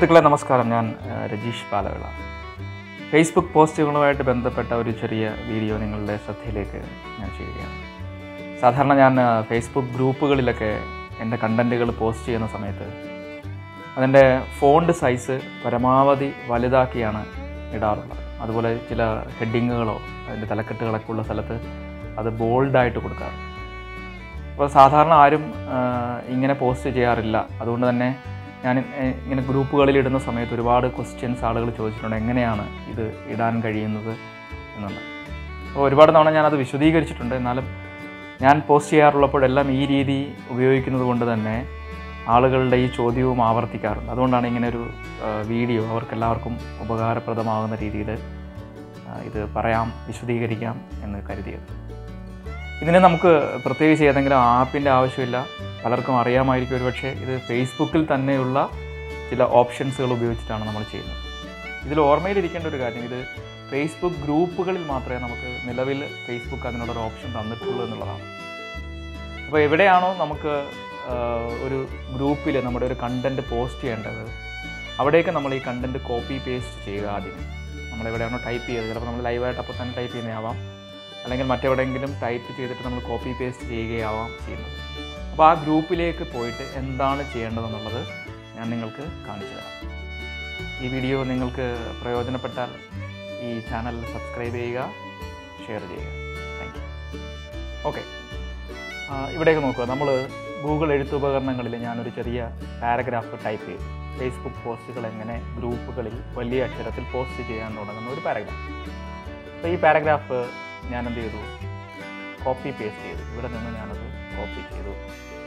സുഹൃത്തുക്കളെ നമസ്കാരം ഞാൻ ആ, രജീഷ് പാലവിള ഫേസ്ബുക്ക് പോസ്റ്റുകളുമായിട്ട് ബന്ധപ്പെട്ട ഒരു ചെറിയ വീഡിയോ നിങ്ങളുടെ ശ്രദ്ധയിലേക്ക് ഞാൻ ചെയ്യുകയാണ് സാധാരണ ഞാൻ ആ, ഫേസ്ബുക്ക് ഗ്രൂപ്പുകളിലൊക്കെ എൻ്റെ കണ്ടൻറ്റുകൾ പോസ്റ്റ് ചെയ്യുന്ന സമയത്ത് അതിൻ്റെ ഫോണ്ട് സൈസ് പരമാവധി വലുതാക്കിയാണ് ഇടാറുള്ളത് അതുപോലെ ചില ഹെഡിങ്ങുകളോ അതിൻ്റെ തലക്കെട്ടുകളൊക്കെ ഉള്ള സ്ഥലത്ത് അത് ബോൾഡായിട്ട് കൊടുക്കാറുണ്ട് അപ്പോൾ സാധാരണ ആരും ആ, ഇങ്ങനെ പോസ്റ്റ് ചെയ്യാറില്ല അതുകൊണ്ട് തന്നെ ഞാൻ ഇ- ഇങ്ങനെ ഗ്രൂപ്പുകളിൽ ഇടുന്ന സമയത്ത് ഒരുപാട് ക്വസ്റ്റ്യൻസ് ആളുകൾ ചോദിച്ചിട്ടുണ്ട് എങ്ങനെയാണ് ഇത് ഇടാൻ കഴിയുന്നത് എന്നുണ്ട് അപ്പോൾ ഒരുപാട് തവണ ഞാനത് വിശദീകരിച്ചിട്ടുണ്ട് എന്നാലും ഞാൻ പോസ്റ്റ് ചെയ്യാറുള്ളപ്പോഴെല്ലാം ഈ രീതി ഉപയോഗിക്കുന്നത് കൊണ്ട് തന്നെ ആളുകളുടെ ഈ ചോദ്യവും ആവർത്തിക്കാറുണ്ട് അതുകൊണ്ടാണ് ഇങ്ങനെ ഒരു ആ, വീഡിയോ അവർക്കെല്ലാവർക്കും ഉപകാരപ്രദമാകുന്ന രീതിയിൽ ആ, ഇത് പറയാം വിശദീകരിക്കാം എന്ന് കരുതിയത് ഇതിന് നമുക്ക് പ്രത്യേകിച്ച് ഏതെങ്കിലും ആപ്പിൻ്റെ ആവശ്യമില്ല പലർക്കും അറിയാമായിരിക്കും ഒരുപക്ഷെ ഇത് ഫേസ്ബുക്കിൽ തന്നെയുള്ള ചില ഓപ്ഷൻസുകൾ ഉപയോഗിച്ചിട്ടാണ് നമ്മൾ ചെയ്യുന്നത് ഇതിൽ ഓർമ്മയിലിരിക്കേണ്ട ഒരു കാര്യം ഇത് ഫേസ്ബുക്ക് ഗ്രൂപ്പുകളിൽ മാത്രമേ നമുക്ക് നിലവിൽ ഫേസ്ബുക്ക് അതിനുള്ളൊരു ഓപ്ഷൻ തന്നിട്ടുള്ളൂ എന്നുള്ളതാണ് അപ്പോൾ എവിടെയാണോ നമുക്ക് ആ, ഒരു ഗ്രൂപ്പിൽ നമ്മുടെ ഒരു കണ്ടൻറ്റ് പോസ്റ്റ് ചെയ്യേണ്ടത് അവിടേക്ക് നമ്മൾ ഈ കണ്ടൻറ്റ് കോപ്പി പേസ്റ്റ് ചെയ്യുക ആദ്യം നമ്മൾ എവിടെയാണോ ടൈപ്പ് ചെയ്തത് ചിലപ്പോൾ നമ്മൾ ലൈവായിട്ട് അപ്പോൾ തന്നെ ടൈപ്പ് ചെയ്യുന്നതാവാം അല്ലെങ്കിൽ മറ്റെവിടെയെങ്കിലും ടൈപ്പ് ചെയ്തിട്ട് നമ്മൾ കോപ്പി പേസ്റ്റ് ചെയ്യുകയാവാം ചെയ്യുന്നത് അപ്പോൾ ആ ഗ്രൂപ്പിലേക്ക് പോയിട്ട് എന്താണ് ചെയ്യേണ്ടതെന്നുള്ളത് ഞാൻ നിങ്ങൾക്ക് കാണിച്ചു തരാം ഈ വീഡിയോ നിങ്ങൾക്ക് പ്രയോജനപ്പെട്ടാൽ ഈ ചാനൽ സബ്സ്ക്രൈബ് ചെയ്യുക ഷെയർ ചെയ്യുക താങ്ക് യു ഓക്കെ ഇവിടേക്ക് നോക്കുക നമ്മൾ ഗൂഗിൾ എഴുത്തുപകരണങ്ങളിൽ ഞാനൊരു ചെറിയ പാരഗ്രാഫ് ടൈപ്പ് ചെയ്തു ഫേസ്ബുക്ക് പോസ്റ്റുകൾ എങ്ങനെ ഗ്രൂപ്പുകളിൽ വലിയ അക്ഷരത്തിൽ പോസ്റ്റ് ചെയ്യാൻ തുടങ്ങുന്ന ഒരു പാരഗ്രാഫ് അപ്പോൾ ഈ പാരഗ്രാഫ് ഞാൻ എന്ത് ചെയ്തു കോപ്പി പേസ്റ്റ് ചെയ്തു ഇവിടെ നിന്ന് ഞാനത് കോപ്പി ചെയ്തു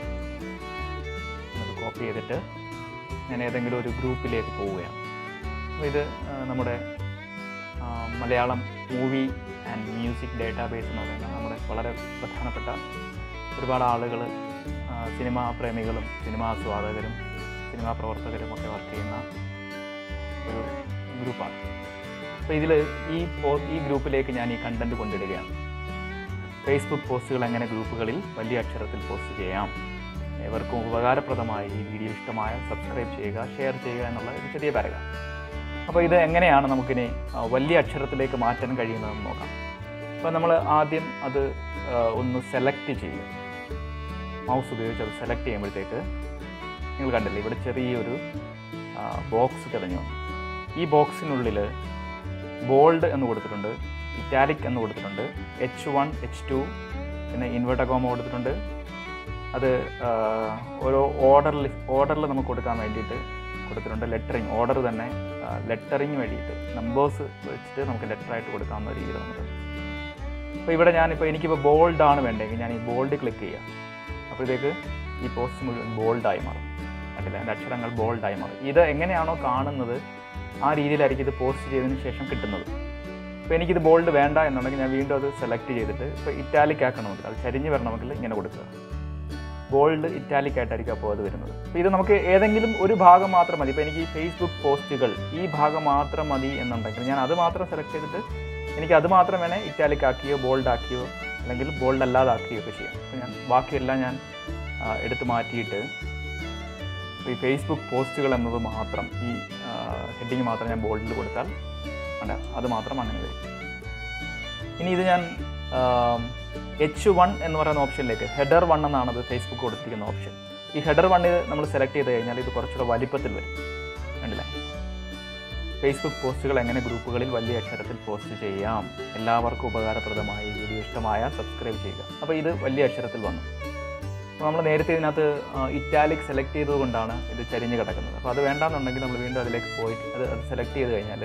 അത് കോപ്പി ചെയ്തിട്ട് ഞാൻ ഏതെങ്കിലും ഒരു ഗ്രൂപ്പിലേക്ക് പോവുകയാണ് അപ്പോൾ ഇത് ആ, നമ്മുടെ ആ, Malayalam movie and music database എന്ന് പറയുന്ന നമ്മുടെ വളരെ പ്രധാനപ്പെട്ട ഒരുപാട് ആളുകൾ സിനിമാ പ്രേമികളും സിനിമാ ആസ്വാദകരും സിനിമാ പ്രവർത്തകരും ഒക്കെ വർക്ക് ചെയ്യുന്ന ഒരു ഗ്രൂപ്പാണ് അപ്പോൾ ഇതിൽ ഈ പോ ഈ ഗ്രൂപ്പിലേക്ക് ഞാൻ ഈ കണ്ടന്റ് കൊണ്ടിടുകയാണ് ഫേസ്ബുക്ക് പോസ്റ്റുകൾ എങ്ങനെ ഗ്രൂപ്പുകളിൽ വലിയ അക്ഷരത്തിൽ പോസ്റ്റ് ചെയ്യാം ഏവർക്കും ഉപകാരപ്രദമായി ഈ വീഡിയോ ഇഷ്ടമായ സബ്സ്ക്രൈബ് ചെയ്യുക ഷെയർ ചെയ്യുക എന്നുള്ള ഒരു ചെറിയ പാരഗ്രാഫ് അപ്പോൾ ഇത് എങ്ങനെയാണ് നമുക്കിനി ആ, വലിയ അക്ഷരത്തിലേക്ക് മാറ്റാൻ കഴിയുന്നതെന്ന് നോക്കാം അപ്പോൾ നമ്മൾ ആദ്യം അത് ആ, ഒന്ന് സെലക്ട് ചെയ്യുക മൗസ് ഉപയോഗിച്ച് അത് സെലക്ട് ചെയ്യുമ്പോഴത്തേക്ക് നിങ്ങൾ കണ്ടില്ലേ ഇവിടെ ചെറിയൊരു ബോക്സ് തിരഞ്ഞു വന്നു ഈ ബോക്സിനുള്ളിൽ ബോൾഡ് എന്ന് കൊടുത്തിട്ടുണ്ട് ഇറ്റാലിക് എന്ന് കൊടുത്തിട്ടുണ്ട് എച്ച് വൺ എച്ച് ടു പിന്നെ ഇൻവെർട്ടകോമ കൊടുത്തിട്ടുണ്ട് അത് ആ, ഓരോ ഓർഡറിൽ ഓർഡറിൽ നമുക്ക് കൊടുക്കാൻ വേണ്ടിയിട്ട് കൊടുത്തിട്ടുണ്ട് ലെറ്ററിങ് ഓർഡർ തന്നെ ലെറ്ററിങ് വേണ്ടിയിട്ട് നമ്പേഴ്സ് വെച്ചിട്ട് നമുക്ക് ലെറ്ററായിട്ട് കൊടുക്കാവുന്ന രീതിയിൽ വന്നിട്ടുണ്ട് അപ്പോൾ ഇവിടെ ഞാനിപ്പോൾ എനിക്കിപ്പോൾ ബോൾഡ് ആണ് വേണ്ടെങ്കിൽ ഞാൻ ഈ ബോൾഡ് ക്ലിക്ക് ചെയ്യാം അപ്പോഴത്തേക്ക് ഈ പോസ്റ്റ് മുഴുവൻ ബോൾഡായി മാറും കണ്ടില്ല എൻ്റെ അക്ഷരങ്ങൾ ബോൾഡായി മാറും ഇത് എങ്ങനെയാണോ കാണുന്നത് ആ രീതിയിലായിരിക്കും ഇത് പോസ്റ്റ് ചെയ്തതിന് ശേഷം കിട്ടുന്നത് അപ്പോൾ എനിക്കിത് ബോൾഡ് വേണ്ട എന്നുണ്ടെങ്കിൽ ഞാൻ വീണ്ടും അത് സെലക്ട് ചെയ്തിട്ട് ഇപ്പോൾ ഇറ്റാലിക് ആക്കണമെങ്കിൽ അത് ചരിഞ്ഞ് വരണമെങ്കിൽ ഇങ്ങനെ കൊടുക്കുക ബോൾഡ് ഇറ്റാലിക് ആയിട്ടായിരിക്കും അപ്പോൾ അത് വരുന്നത് അപ്പോൾ ഇത് നമുക്ക് ഏതെങ്കിലും ഒരു ഭാഗം മാത്രം മതി ഇപ്പോൾ എനിക്ക് ഈ ഫേസ്ബുക്ക് പോസ്റ്റുകൾ ഈ ഭാഗം മാത്രം മതി എന്നുണ്ടെങ്കിൽ ഞാൻ അത് മാത്രം സെലക്ട് ചെയ്തിട്ട് എനിക്ക് അത് മാത്രം വേണേൽ ഇറ്റാലിക് ആക്കിയോ ബോൾഡ് ആക്കിയോ അല്ലെങ്കിൽ ബോൾഡ് അല്ലാതെ ആക്കുകയോ ഒക്കെ ചെയ്യാം അപ്പോൾ ഞാൻ ബാക്കിയെല്ലാം ഞാൻ ആ, എടുത്ത് മാറ്റിയിട്ട് ഇപ്പോൾ ഈ ഫേസ്ബുക്ക് പോസ്റ്റുകൾ എന്നത് മാത്രം ഈ ഹെഡിങ് മാത്രം ഞാൻ ബോൾഡിൽ കൊടുത്താൽ വേണ്ട അത് മാത്രം അങ്ങനെ വരും ഇനി ഇത് ഞാൻ എച്ച് വൺ എന്ന് പറയുന്ന ഓപ്ഷനിലേക്ക് ഹെഡർ വൺ എന്നാണ് അത് ഫേസ്ബുക്ക് കൊടുത്തിരിക്കുന്ന ഓപ്ഷൻ ഈ ഹെഡർ വണ്ണിൽ നമ്മൾ സെലക്ട് ചെയ്ത് കഴിഞ്ഞാൽ ഇത് കുറച്ചുകൂടെ വലിപ്പത്തിൽ വരും കണ്ടില്ലേ ഫേസ്ബുക്ക് പോസ്റ്റുകൾ എങ്ങനെ ഗ്രൂപ്പുകളിൽ വലിയ അക്ഷരത്തിൽ പോസ്റ്റ് ചെയ്യാം എല്ലാവർക്കും ഉപകാരപ്രദമായി വീഡിയോ ഇഷ്ടമായ സബ്സ്ക്രൈബ് ചെയ്യുക അപ്പോൾ ഇത് വലിയ അക്ഷരത്തിൽ വന്നു അപ്പോൾ നമ്മൾ നേരത്തെ ഇതിനകത്ത് ഇറ്റാലിക് സെലക്ട് ചെയ്തതുകൊണ്ടാണ് ഇത് ചരിഞ്ഞ് കിടക്കുന്നത് അപ്പോൾ അത് വേണ്ടാന്നുണ്ടെങ്കിൽ നമ്മൾ വീണ്ടും അതിലേക്ക് പോയിട്ട് അത് അത് സെലക്ട് ചെയ്ത് കഴിഞ്ഞാൽ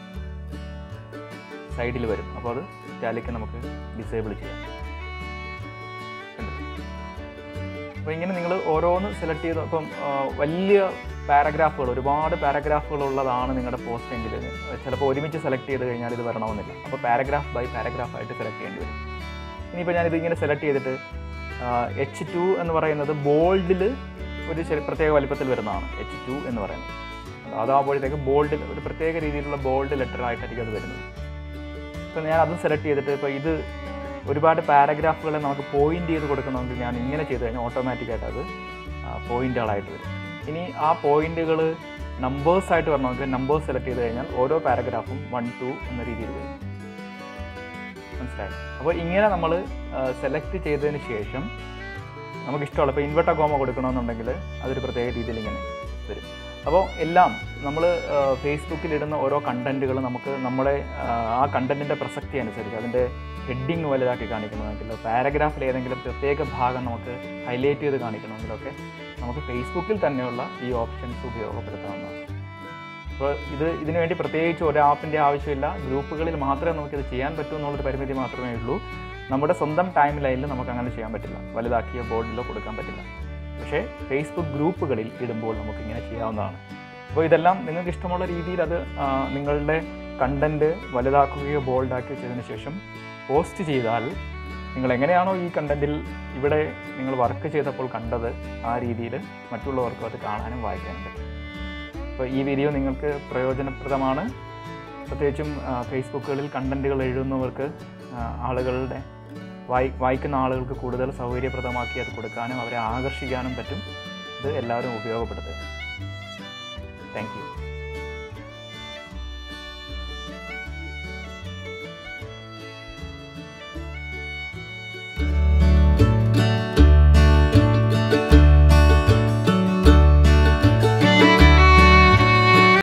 സൈഡിൽ വരും അപ്പോൾ അത് ഇറ്റാലിക്ക് നമുക്ക് ഡിസേബിൾ ചെയ്യാം കണ്ടില്ലേ? അപ്പോൾ ഇങ്ങനെ നിങ്ങൾ ഓരോന്ന് സെലക്ട് ചെയ്ത് ഇപ്പം ആ, വലിയ പാരഗ്രാഫുകൾ ഒരുപാട് പാരഗ്രാഫുകൾ ഉള്ളതാണ് നിങ്ങളുടെ പോസ്റ്റ് എങ്കിൽ ചിലപ്പോൾ ഒരുമിച്ച് സെലക്ട് ചെയ്ത് കഴിഞ്ഞാൽ ഇത് വരണമെന്നില്ല അപ്പോൾ പാരഗ്രാഫ് ബൈ പാരഗ്രാഫ് ആയിട്ട് സെലക്ട് ചെയ്യേണ്ടി വരും ഇനിയിപ്പോൾ ഞാനിത് ഇങ്ങനെ സെലക്ട് ചെയ്തിട്ട് എച്ച് ടു എന്ന് പറയുന്നത് ബോൾഡിൽ ഒരു ചെറിയ പ്രത്യേക വലിപ്പത്തിൽ വരുന്നതാണ് എച്ച് ടു എന്ന് പറയുന്നത് അതാകുമ്പോഴത്തേക്ക് ബോൾഡിൽ ഒരു പ്രത്യേക രീതിയിലുള്ള ബോൾഡ് ലെറ്റർ ആയിട്ടായിരിക്കും അത് വരുന്നത് ഇപ്പം ഞാൻ അതും സെലക്ട് ചെയ്തിട്ട് ഇപ്പോൾ ഇത് ഒരുപാട് പാരഗ്രാഫുകളെ നമുക്ക് പോയിന്റ് ചെയ്ത് കൊടുക്കണമെങ്കിൽ ഞാൻ ഇങ്ങനെ ചെയ്ത് കഴിഞ്ഞാൽ ഓട്ടോമാറ്റിക്കായിട്ട് അത് പോയിന്റുകളായിട്ട് വരും ഇനി ആ പോയിന്റുകൾ നമ്പേഴ്സ് ആയിട്ട് വരണമെങ്കിൽ നമ്പേഴ്സ് സെലക്ട് ചെയ്ത് കഴിഞ്ഞാൽ ഓരോ പാരഗ്രാഫും വൺ ടു എന്ന രീതിയിൽ വരും മനസ്സിലായി അപ്പോൾ ഇങ്ങനെ നമ്മൾ സെലക്ട് ചെയ്തതിന് ശേഷം നമുക്ക് ഇഷ്ടമുള്ള ഇപ്പോൾ ഇൻവെർട്ടർ കോമ കൊടുക്കണമെന്നുണ്ടെങ്കിൽ അതൊരു പ്രത്യേക രീതിയിൽ ഇങ്ങനെ വരും അപ്പോൾ എല്ലാം നമ്മൾ ഫേസ്ബുക്കിൽ ഇടുന്ന ഓരോ കണ്ടൻറ്റുകൾ നമുക്ക് നമ്മുടെ ആ, ആ കണ്ടൻറ്റിൻ്റെ പ്രസക്തി അനുസരിച്ച് അതിൻ്റെ ഹെഡിങ് വലുതാക്കി കാണിക്കണമെങ്കിൽ പാരഗ്രാഫിൽ ഏതെങ്കിലും പ്രത്യേക ഭാഗം നമുക്ക് ഹൈലൈറ്റ് ചെയ്ത് കാണിക്കണമെങ്കിലൊക്കെ നമുക്ക് ഫേസ്ബുക്കിൽ തന്നെയുള്ള ഈ ഓപ്ഷൻസ് ഉപയോഗപ്പെടുത്താവുന്നതാണ് അപ്പോൾ ഇത് ഇതിനു വേണ്ടി പ്രത്യേകിച്ച് ഒരു ആപ്പിൻ്റെ ആവശ്യമില്ല ഗ്രൂപ്പുകളിൽ മാത്രമേ നമുക്കിത് ചെയ്യാൻ പറ്റൂ എന്നുള്ളൊരു പരിമിതി മാത്രമേ ഉള്ളൂ നമ്മുടെ സ്വന്തം ടൈം ലൈനിൽ നമുക്ക് അങ്ങനെ ചെയ്യാൻ പറ്റില്ല വലുതാക്കിയ ബോർഡിലോ കൊടുക്കാൻ പറ്റില്ല പക്ഷേ ഫേസ്ബുക്ക് ഗ്രൂപ്പുകളിൽ ഇടുമ്പോൾ നമുക്ക് ഇങ്ങനെ ചെയ്യാവുന്നതാണ് അപ്പോൾ ഇതെല്ലാം നിങ്ങൾക്ക് ഇഷ്ടമുള്ള രീതിയിൽ അത് ആ, നിങ്ങളുടെ കണ്ടൻറ്റ് വലുതാക്കുകയോ ബോൾഡാക്കുകയോ ചെയ്തതിന് ശേഷം പോസ്റ്റ് ചെയ്താൽ നിങ്ങൾ എങ്ങനെയാണോ ഈ കണ്ടൻറ്റിൽ ഇവിടെ നിങ്ങൾ വർക്ക് ചെയ്തപ്പോൾ കണ്ടത് ആ രീതിയിൽ മറ്റുള്ളവർക്കും അത് കാണാനും വായിക്കാനും പറ്റും അപ്പോൾ ഈ വീഡിയോ നിങ്ങൾക്ക് പ്രയോജനപ്രദമാണ് പ്രത്യേകിച്ചും ആ, ഫേസ്ബുക്കുകളിൽ കണ്ടൻറ്റുകൾ എഴുതുന്നവർക്ക് ആ, ആളുകളുടെ വായി വായിക്കുന്ന ആളുകൾക്ക് കൂടുതൽ സൗകര്യപ്രദമാക്കി അത് കൊടുക്കാനും അവരെ ആകർഷിക്കാനും പറ്റും ഇത് എല്ലാവരും ഉപയോഗപ്പെടുത്തുക താങ്ക് യു